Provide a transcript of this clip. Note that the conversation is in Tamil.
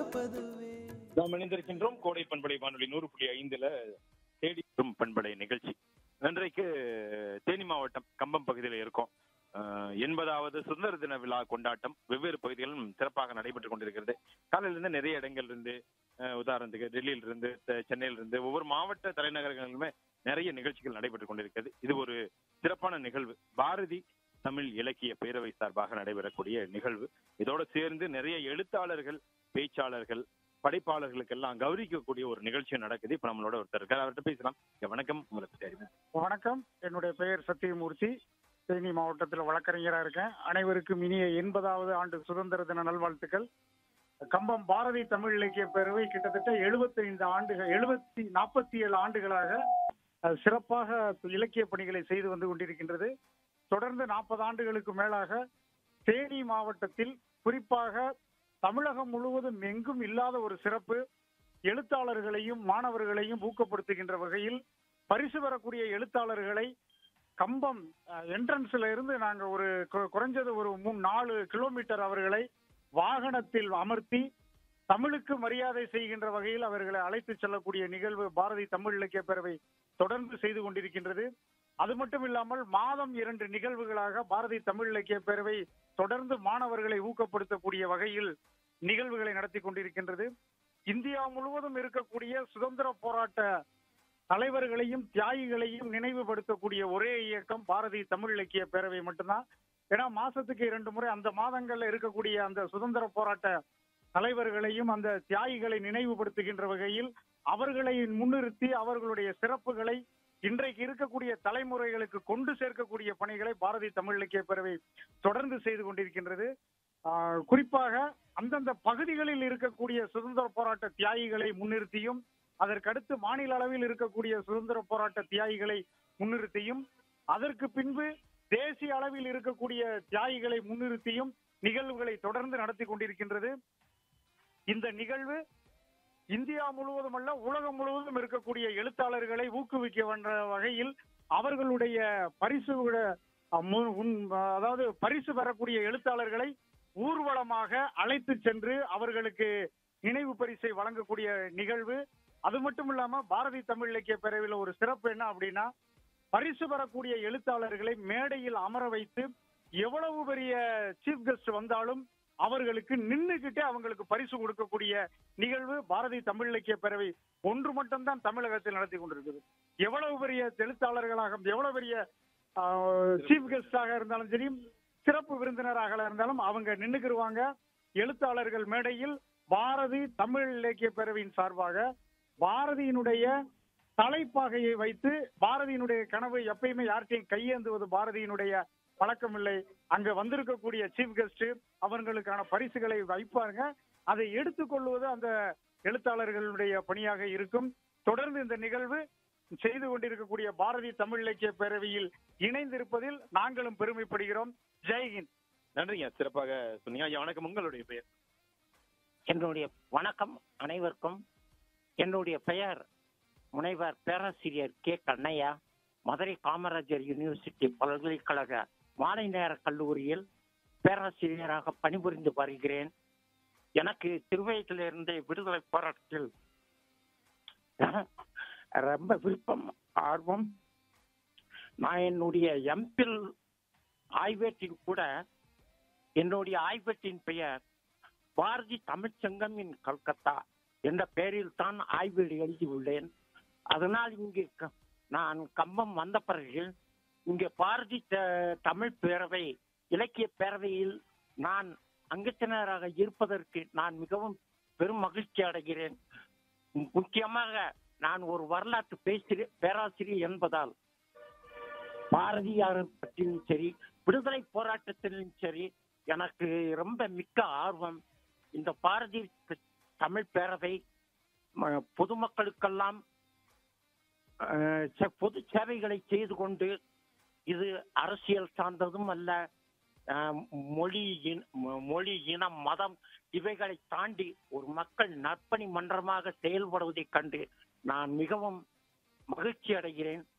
பார்ப்பதுவே நாம் இணைந்திருக்கின்றோம் கோடை பண்பலை வானொலி நூறு புள்ளி ஐந்துல தேடி வரும் பண்பலை நிகழ்ச்சி இன்றைக்கு தேனி மாவட்டம் கம்பம் பகுதியில் இருக்கோம் அஹ், எண்பதாவது சுதந்திர தின விழா கொண்டாட்டம் வெவ்வேறு பகுதிகளிலும் சிறப்பாக நடைபெற்றுக் கொண்டிருக்கிறது காலையில இருந்து நிறைய இடங்கள் இருந்து அஹ், உதாரணத்துக்கு டெல்லியில இருந்து செ- சென்னையில இருந்து ஒவ்வொரு மாவட்ட தலைநகரங்களிலுமே நிறைய நிகழ்ச்சிகள் நடைபெற்றுக் கொண்டிருக்கிறது இது ஒரு சிறப்பான நிகழ்வு பாரதி தமிழ் இலக்கிய பேரவை சார்பாக நடைபெறக்கூடிய நிகழ்வு இதோட சேர்ந்து நிறைய எழுத்தாளர்கள் பேச்சாளர்கள் படைப்பாளர்களுக்கெல்லாம் கௌரிக்கக்கூடிய ஒரு நிகழ்ச்சி நடக்குது இப்ப நம்மளோட ஒருத்தர் இருக்கார் அவர்கிட்ட பேசலாம் ஐயா, வணக்கம் உங்களுக்கு தெரியும் வணக்கம் என்னுடைய பெயர் சத்தியமூர்த்தி தேனி மாவட்டத்தில் வழக்கறிஞராக இருக்கேன் அனைவருக்கும் இனிய எண்பதாவது ஆண்டு சுதந்திர தின நல்வாழ்த்துக்கள் கம்பம் பாரதி தமிழ் இலக்கிய பேரவை கிட்டத்தட்ட 75 ஆண்டுகள் எழுபத்தி நாற்பத்தி ஏழு ஆண்டுகளாக அஹ், சிறப்பாக இலக்கிய பணிகளை செய்து வந்து கொண்டிருக்கின்றது தொடர்ந்து நாற்பது ஆண்டுகளுக்கு மேலாக தேனி மாவட்டத்தில் குறிப்பாக தமிழகம் முழுவதும் எங்கும் இல்லாத ஒரு சிறப்பு எழுத்தாளர்களையும் மாணவர்களையும் ஊக்கப்படுத்துகின்ற வகையில் பரிசு பெறக்கூடிய எழுத்தாளர்களை கம்பம் என்ட்ரன்ஸ்ல இருந்து நாங்க ஒரு கு- குறைஞ்சது ஒரு மூணு நாலு கிலோமீட்டர் அவர்களை வாகனத்தில் அமர்த்தி தமிழுக்கு மரியாதை செய்கின்ற வகையில் அவர்களை அழைத்து செல்லக்கூடிய நிகழ்வு பாரதி தமிழ் இலக்கிய பேரவை தொடர்ந்து செய்து கொண்டிருக்கின்றது அது மட்டும் இல்லாமல் மாதம் இரண்டு நிகழ்வுகளாக பாரதி தமிழ் இலக்கிய பேரவை தொடர்ந்து மாணவர்களை ஊக்கப்படுத்தக்கூடிய வகையில் நிகழ்வுகளை நடத்தி கொண்டிருக்கின்றது இந்தியா முழுவதும் இருக்கக்கூடிய சுதந்திர போராட்ட தலைவர்களையும் தியாகிகளையும் நினைவுபடுத்தக்கூடிய ஒரே இயக்கம் பாரதி தமிழ் இலக்கிய பேரவை மட்டும்தான் ஏன்னா மாசத்துக்கு இரண்டு முறை அந்த மாதங்கள்ல இருக்கக்கூடிய அந்த சுதந்திர போராட்ட தலைவர்களையும் அந்த தியாகிகளை நினைவுபடுத்துகின்ற வகையில் அவர்களை முன்னிறுத்தி அவர்களுடைய சிறப்புகளை இன்றைக்கு இருக்கக்கூடிய தலைமுறைகளுக்கு கொண்டு சேர்க்கக்கூடிய பணிகளை பாரதி தமிழ் இலக்கிய பேரவை தொடர்ந்து செய்து கொண்டிருக்கின்றது ஆஹ் குறிப்பாக அந்தந்த பகுதிகளில் இருக்கக்கூடிய சுதந்திர போராட்ட தியாகிகளை முன்னிறுத்தியும் அதற்கடுத்து மாநில அளவில் இருக்கக்கூடிய சுதந்திர போராட்ட தியாகிகளை முன்னிறுத்தியும் அதற்கு பின்பு தேசிய அளவில் இருக்கக்கூடிய தியாகிகளை முன்னிறுத்தியும் நிகழ்வுகளை தொடர்ந்து நடத்தி கொண்டிருக்கின்றது இந்த நிகழ்வு இந்தியா முழுவதும் அல்ல உலகம் முழுவதும் இருக்கக்கூடிய எழுத்தாளர்களை ஊக்குவிக்க வந்த வகையில் அவர்களுடைய பரிசு விட- மு- உன்- அதாவது பரிசு பெறக்கூடிய எழுத்தாளர்களை ஊர்வலமாக அழைத்து சென்று அவர்களுக்கு நினைவு பரிசை வழங்கக்கூடிய நிகழ்வு அது மட்டும் இல்லாம பாரதி தமிழ் இலக்கிய பேரவையில் ஒரு சிறப்பு என்ன அப்படின்னா பரிசு பெறக்கூடிய எழுத்தாளர்களை மேடையில் அமர வைத்து எவ்வளவு பெரிய சீஃப் கெஸ்ட் வந்தாலும் அவர்களுக்கு நின்னுகிட்டே அவங்களுக்கு பரிசு கொடுக்கக்கூடிய நிகழ்வு பாரதி தமிழ் இலக்கிய பேரவை ஒன்று மட்டும்தான் தமிழகத்தில் நடத்தி கொண்டிருக்குது எவ்வளவு பெரிய எழுத்தாளர்களாக எவ்வளவு பெரிய சீஃப் கெஸ்டாக இருந்தாலும் சரி சிறப்பு விருந்தினராக இருந்தாலும் அவங்க நின்னுக்கிருவாங்க எழுத்தாளர்கள் மேடையில் பாரதி தமிழ் இலக்கிய பேரவையின் சார்பாக பாரதியினுடைய தலைப்பாகையை வைத்து பாரதியினுடைய கனவு எப்பயுமே யார்கிட்டையும் கையேந்துவது பாரதியினுடைய பழக்கம் இல்லை அங்க வந்திருக்கக்கூடிய சீஃப் கெஸ்ட் அவர்களுக்கான பரிசுகளை வைப்பாங்க அதை எடுத்துக்கொள்வது அந்த எழுத்தாளர்களுடைய பணியாக இருக்கும் தொடர்ந்து இந்த நிகழ்வு செய்து கொண்டிருக்கக்கூடிய பாரதி தமிழ் இலக்கிய பேரவையில் இணைந்திருப்பதில் நாங்களும் பெருமைப்படுகிறோம் ஜெய்ஹிந்த் நன்றிங்க சிறப்பாக சொன்னீங்க ஐயா வணக்கம் உங்களுடைய பெயர் என்னுடைய வணக்கம் அனைவருக்கும் என்னுடைய பெயர் முனைவர் பேராசிரியர் கே கண்ணையா மதுரை காமராஜர் யூனிவர்சிட்டி பல்கலைக்கழக மாலை நேர கல்லூரியில் பேராசிரியராக பணிபுரிந்து வருகிறேன் எனக்கு திருவயத்திலிருந்தே விடுதலை போராட்டத்தில் ரொம்ப விருப்பம் ஆர்வம் நான் என்னுடைய எம்பில் ஆய்வேட்டின் கூட என்னுடைய ஆய்வேட்டின் பெயர் பாரதி தமிழ்ச்சங்கம் இன் கல்கத்தா என்ற பெயரில் தான் ஆய்வீடு எழுதியுள்ளேன் அதனால் இங்கு க- நான் கம்பம் வந்த பிறகு இங்கே பாரதி த- தமிழ் பேரவை இலக்கிய பேரவையில் நான் அங்கத்தினராக இருப்பதற்கு நான் மிகவும் பெரும் மகிழ்ச்சி அடைகிறேன் முக்கியமாக நான் ஒரு வரலாற்று பேசிரி பேராசிரியர் என்பதால் பாரதியார் பற்றியும் சரி விடுதலை போராட்டத்திலும் சரி எனக்கு ரொம்ப மிக்க ஆர்வம் இந்த பாரதி தமிழ் பேரவை ம- பொதுமக்களுக்கெல்லாம் அஹ், செ- பொது சேவைகளை செய்து கொண்டு இது அரசியல் சார்ந்ததும் அல்ல அஹ், மொழி இன- மொ- மொழி இனம் மதம் இவைகளை தாண்டி ஒரு மக்கள் நற்பணி மன்றமாக செயல்படுவதைக் கண்டு நான் மிகவும் மகிழ்ச்சி அடைகிறேன்